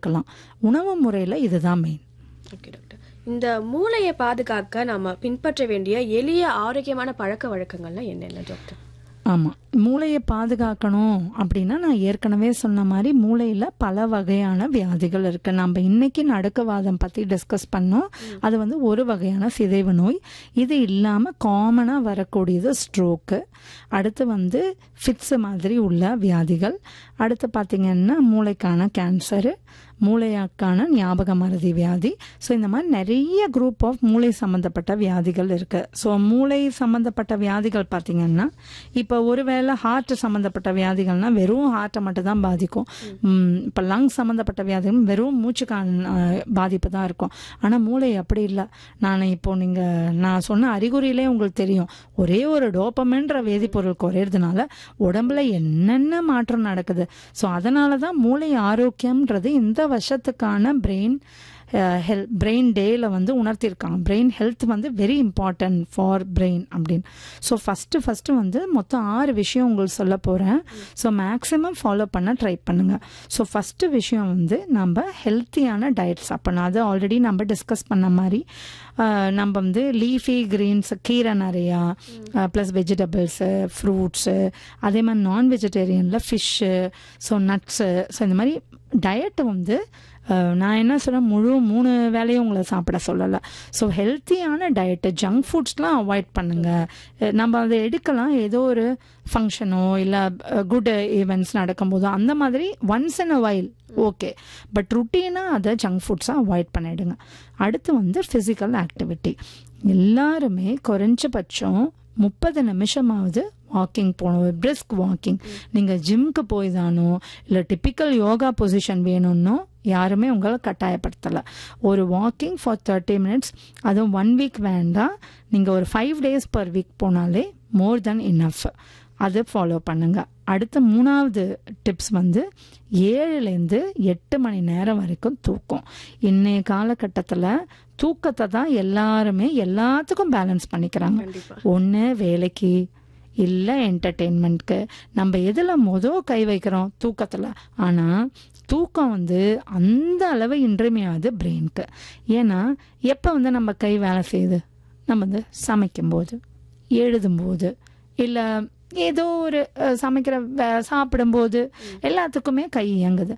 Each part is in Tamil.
தவிர்க்கலாம் உணவு முறையில் இதுதான் மெயின் ஓகே டாக்டர் இந்த மூளையை பாதுகாக்க நாம பின்பற்ற வேண்டிய எளிய ஆரோக்கியமான பழக்க வழக்கங்கள்லாம் என்னென்ன டாக்டர் ஆமாம் மூளையை பாதுகாக்கணும் அப்படின்னா நான் ஏற்கனவே சொன்ன மாதிரி மூளையில் பல வகையான வியாதிகள் இருக்கு நம்ம இன்னைக்கு நடுக்கவாதம் பற்றி டிஸ்கஸ் பண்ணோம் அது வந்து ஒரு வகையான சிதைவு நோய் இது இல்லாமல் காமனாக வரக்கூடியது ஸ்ட்ரோக்கு அடுத்து வந்து ஃபிட்ஸ் மாதிரி உள்ள வியாதிகள் அடுத்து பார்த்தீங்கன்னா மூளைக்கான கேன்சரு மூளையாக்கான ஞாபக மறதி வியாதி ஸோ இந்த மாதிரி நிறைய குரூப் ஆஃப் மூளை சம்மந்தப்பட்ட வியாதிகள் இருக்கு ஸோ மூளை சம்மந்தப்பட்ட வியாதிகள் பார்த்தீங்கன்னா இப்போ ஒருவேளை ஹார்ட் சம்மந்தப்பட்ட வியாதிகள்னா வெறும் ஹார்ட்டை மட்டும் தான் பாதிக்கும் இப்போ லங் சம்மந்தப்பட்ட வியாதிகள் வெறும் மூச்சுக்கான அஹ், பாதிப்பு தான் இருக்கும் ஆனால் மூளை அப்படி இல்லை நான் இப்போ நீங்கள் நான் சொன்ன அறிகுறியிலே உங்களுக்கு தெரியும் ஒரே ஒரு டோப்பமென்ற வேதிப்பொருள் குறையிறதுனால உடம்புல என்னென்ன மாற்றம் நடக்குது ஸோ அதனால தான் மூளை ஆரோக்கியம்ன்றது இந்த வருஷத்துக்கான பிரெயின் ஹெல் பிரெயின் டேல வந்து உணர்த்தியிருக்காங்க பிரெயின் ஹெல்த் வந்து வெரி இம்பார்ட்டன்ட் ஃபார் பிரெயின் அப்படின்னு ஸோ ஃபஸ்ட்டு ஃபஸ்ட்டு வந்து மொத்தம் ஆறு விஷயம் உங்களுக்கு சொல்ல போகிறேன் ஸோ மேக்ஸிமம் ஃபாலோ பண்ண ட்ரை பண்ணுங்கள் ஸோ ஃபஸ்ட்டு விஷயம் வந்து நம்ம ஹெல்த்தியான டயட் சாப்பிடணும் அது ஆல்ரெடி நம்ம டிஸ்கஸ் பண்ண மாதிரி ஆஹ், நம்ம வந்து லீஃபி கிரீன்ஸ் கீரை நிறையா ப்ளஸ் வெஜிடபிள்ஸு ஃப்ரூட்ஸு அதே மாதிரி நான் வெஜிடேரியனில் ஃபிஷ்ஷு ஸோ நட்ஸு ஸோ இந்த மாதிரி டயட்டு வந்து அஹ், நான் என்ன சொல்கிறேன் முழு மூணு வேலையும் உங்களை சாப்பிட சொல்லலை ஸோ ஹெல்த்தியான டயட்டு ஜங்க் ஃபுட்ஸ்லாம் அவாய்ட் பண்ணுங்கள் நம்ம அதை எடுக்கலாம் ஏதோ ஒரு ஃபங்க்ஷனோ இல்லை குட் ஈவெண்ட்ஸ் நடக்கும்போதோ அந்த மாதிரி once in a while okay but ருட்டீனாக அதை ஜங்க் ஃபுட்ஸாக அவாய்ட் பண்ணிடுங்க அடுத்து வந்து ஃபிசிக்கல் ஆக்டிவிட்டி எல்லாருமே குறைஞ்சபட்சம் முப்பது நிமிஷமாவது வாக்கிங் போகணும் பிரிஸ்க் வாக்கிங் நீங்கள் ஜிம்க்கு போய் தானோ இல்லை டிப்பிக்கல் யோகா பொசிஷன் வேணும்னோ யாருமே உங்களை கட்டாயப்படுத்தலை ஒரு வாக்கிங் ஃபார் தேர்ட்டி மினிட்ஸ் அதுவும் ஒன் வீக் வேண்டாம் நீங்கள் ஒரு ஃபைவ் டேஸ் பர் வீக் போனாலே மோர் தென் இனஃப் அதை ஃபாலோ பண்ணுங்க அடுத்த மூணாவது டிப்ஸ் வந்து ஏழுலேருந்து எட்டு மணி நேரம் வரைக்கும் தூக்கம் இன்னைய காலகட்டத்தில் தூக்கத்தை தான் எல்லாருமே எல்லாத்துக்கும் பேலன்ஸ் பண்ணிக்கிறாங்க கண்டிப்பா ஒன்று வேலைக்கு இல்லை என்டர்டெயின்மெண்ட்க்கு நம்ம எதில் மொதல் கை வைக்கிறோம் தூக்கத்தில் ஆனால் தூக்கம் வந்து அந்த அளவு இன்றியமையாது பிரெயினுக்கு ஏன்னா எப்போ வந்து நம்ம கை வேலை செய்யுது நம்ம வந்து சமைக்கும்போது எழுதும்போது இல்லை ஏதோ ஒரு அஹ், சமைக்கிற வே- சாப்பிடும்போது எல்லாத்துக்குமே கை இயங்குது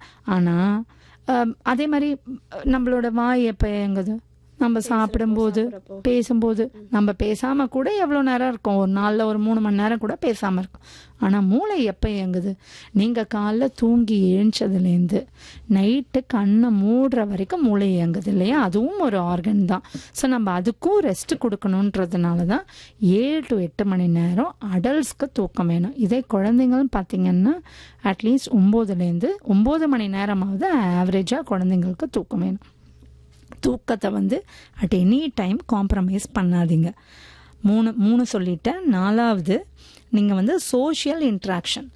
ஆனால் அதே மாதிரி அஹ், நம்மளோட வாய் எப்போ இயங்குது நம்ம சாப்பிடும்போது சாப்பிடுறப்போ. பேசும்போது நம்ம பேசாம கூட எவ்வளோ நேரம் இருக்கும் ஒரு நாளில் ஒரு மூணு மணி நேரம் கூட பேசாம இருக்கும் ஆனால் மூளை எப்போ இயங்குது நீங்க காலைல தூங்கி எழுந்ததுலேருந்து நைட்டு கண்ணை மூடுற வரைக்கும் மூளை இயங்குது இல்லையா அதுவும் ஒரு ஆர்கன் தான் ஸோ நம்ம அதுக்கும் ரெஸ்ட் கொடுக்கணுன்றதுனால தான் ஏழு டு எட்டு மணி நேரம் அடல்ட்ஸ்க்கு தூக்கம் வேணும் இதே குழந்தைங்கள்னு பார்த்தீங்கன்னா அட்லீஸ்ட் ஒம்போதுலேருந்து ஒம்பது மணி நேரமாவது ஆவரேஜாக குழந்தைங்களுக்கு தூக்கம் வேணும் தூக்கத்தை வந்து அட் எனி டைம் காம்ப்ரமைஸ் பண்ணாதீங்க மூணு மூணு சொல்லிட்டேன் நாலாவது நீங்கள் வந்து சோஷியல் இன்ட்ராக்ஷன்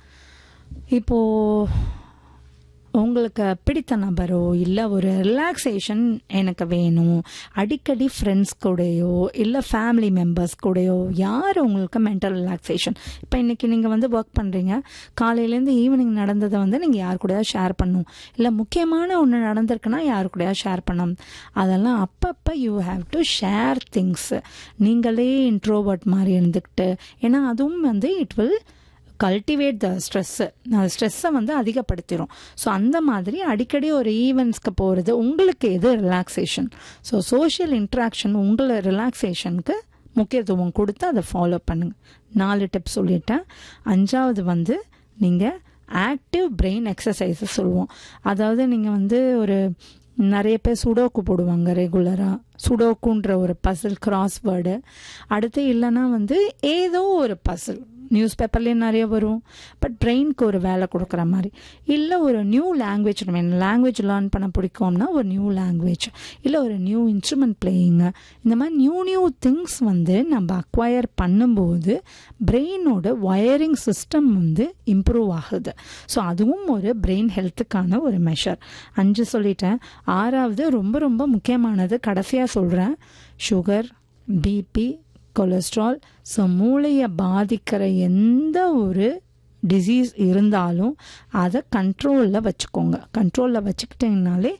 இப்போது உங்களுக்கு பிடித்த நபரோ இல்லை ஒரு ரிலாக்ஸேஷன் எனக்கு வேணும் அடிக்கடி ஃப்ரெண்ட்ஸ் கூடயோ இல்லை ஃபேமிலி மெம்பர்ஸ் கூடயோ யார் உங்களுக்கு மென்டல் ரிலாக்ஸேஷன் இப்போ இன்றைக்கி நீங்கள் வந்து ஒர்க் பண்ணுறீங்க காலையிலேருந்து ஈவினிங் நடந்ததை வந்து நீங்கள் யார் கூடயா ஷேர் பண்ணணும் இல்லை முக்கியமான ஒன்று நடந்திருக்குன்னா யார் கூடயா ஷேர் பண்ணணும் அதெல்லாம் அப்பப்போ you have to share things நீங்களே இன்ட்ரோவர்ட் மாதிரி இருந்துக்கிட்டு ஏன்னா அதுவும் வந்து it will cultivate the stress அந்த ஸ்ட்ரெஸ்ஸை வந்து அதிகப்படுத்திடும் ஸோ அந்த மாதிரி அடிக்கடி ஒரு ஈவெண்ட்ஸ்க்கு போகிறது உங்களுக்கு எது ரிலாக்ஸேஷன் ஸோ சோஷியல் இன்ட்ராக்ஷன் உங்களை ரிலாக்ஸேஷனுக்கு முக்கியத்துவம் கொடுத்து அதை ஃபாலோ பண்ணுங்க நாலு டிப்ஸ் சொல்லிட்டேன் அஞ்சாவது வந்து நீங்கள் ஆக்டிவ் பிரெயின் எக்ஸசைஸஸ் சொல்லுவோம் அதாவது நீங்கள் வந்து ஒரு நிறைய பேர் சுடோக்கு போடுவாங்க ரெகுலராக சுடோக்குன்ற ஒரு பசில் கிராஸ்வேர்டு அடுத்து இல்லைன்னா வந்து ஏதோ ஒரு பசில் நியூஸ் பேப்பர்லேயும் நிறைய வரும் பட் பிரெயினுக்கு ஒரு வேலை கொடுக்குற மாதிரி இல்லை ஒரு நியூ லாங்குவேஜ் வேணும் லாங்குவேஜ் லேர்ன் பண்ண பிடிக்கும்னா ஒரு நியூ லாங்குவேஜ் இல்லை ஒரு நியூ இன்ஸ்ட்ருமெண்ட் பிளேயிங்கு இந்த மாதிரி நியூ நியூ திங்ஸ் வந்து நம்ம அக்வயர் பண்ணும்போது பிரெயினோட ஒயரிங் சிஸ்டம் வந்து இம்ப்ரூவ் ஆகுது ஸோ அதுவும் ஒரு பிரெயின் ஹெல்த்துக்கான ஒரு மெஷர் அஞ்சு சொல்லிட்டேன் ஆறாவது ரொம்ப ரொம்ப முக்கியமானது கடைசியாக சொல்கிறேன் சுகர் பிபி கொலஸ்ட்ரால் ஸோ மூளையை பாதிக்கிற எந்த ஒரு டிசீஸ் இருந்தாலும் அதை கண்ட்ரோலில் வச்சுக்கோங்க கண்ட்ரோலில் வச்சுக்கிட்டிங்கனாலே